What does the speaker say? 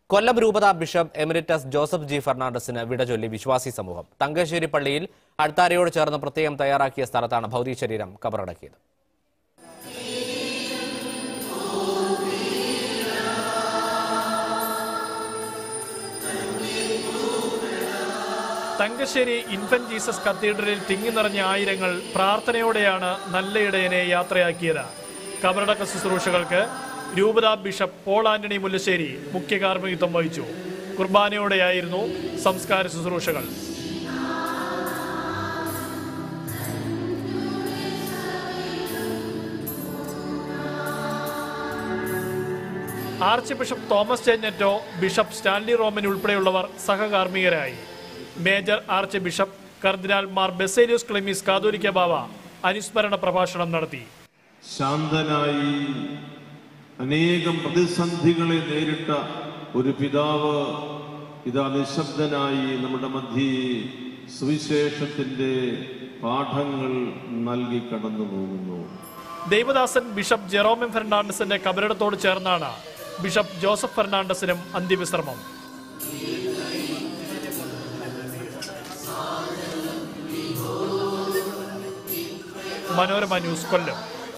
കൊല്ലം രൂപത bishop emeritus Joseph G ഫെർണാണ്ടസിന് വിട ചൊല്ലി വിശ്വാസി സമൂഹം തങ്കശ്ശേരി പള്ളിയിൽ അൾത്താരയോട് ചേർന്ന് പ്രത്യേകം തയ്യാറാക്കിയ സ്ഥലത്താണ് ഭൗതിക ശരീരം കബറടക്കിയത് തങ്കശ്ശേരി ഇൻഫന്റ് ജീസസ് കത്തീഡ്രലിൽ തിങ്ങി നിറഞ്ഞ ആയിരങ്ങൾ പ്രാർത്ഥനയോടെയാണ് നല്ല ഇടയനെ യാത്രയാക്കിയത് കബറടക്ക ശുശ്രൂഷകൾക്ക് രൂപത ബിഷപ്പ് പോൾ ആന്റണി മുല്ലശ്ശേരി മുഖ്യ കാർമ്മികത്വം വഹിച്ചു കുർബാനയോടെയായിരുന്നു സംസ്കാര ശുശ്രൂഷകൾ ആർച്ച് ബിഷപ്പ് തോമസ് ചെന്നറ്റോ ബിഷപ്പ് സ്റ്റാൻലി റോമൻ ഉൾപ്പെടെയുള്ളവർ സഹകാർമ്മികരായി മേജർ ആർച്ച് ബിഷപ്പ് കർദിനാൾ മാർ ബെസേലിയോസ് ക്ലെമീസ് കാതോലിക്ക ബാവ അനുസ്മരണ പ്രഭാഷണം നടത്തി ശാന്തനായി അനേകം പ്രതിസന്ധികളെ നേരിട്ട ഒരു പിതാവ് ഇതാ നിശബ്ദനായി നമ്മുടെ മധ്യേ സുവിശേഷത്തിന്റെ പാഠങ്ങൾ നൽകി കടന്നു പോകുന്നു ദേവദാസൻ ബിഷപ്പ് ജെറോമിൻ ഫെർണാണ്ടസിന്റെ കബറിടത്തോട് ചേർന്നാണ് ബിഷപ്പ് ജോസഫ് ഫെർണാണ്ടസിനും അന്ത്യവിശ്രമം മനോരമ ന്യൂസ് കൊല്ലം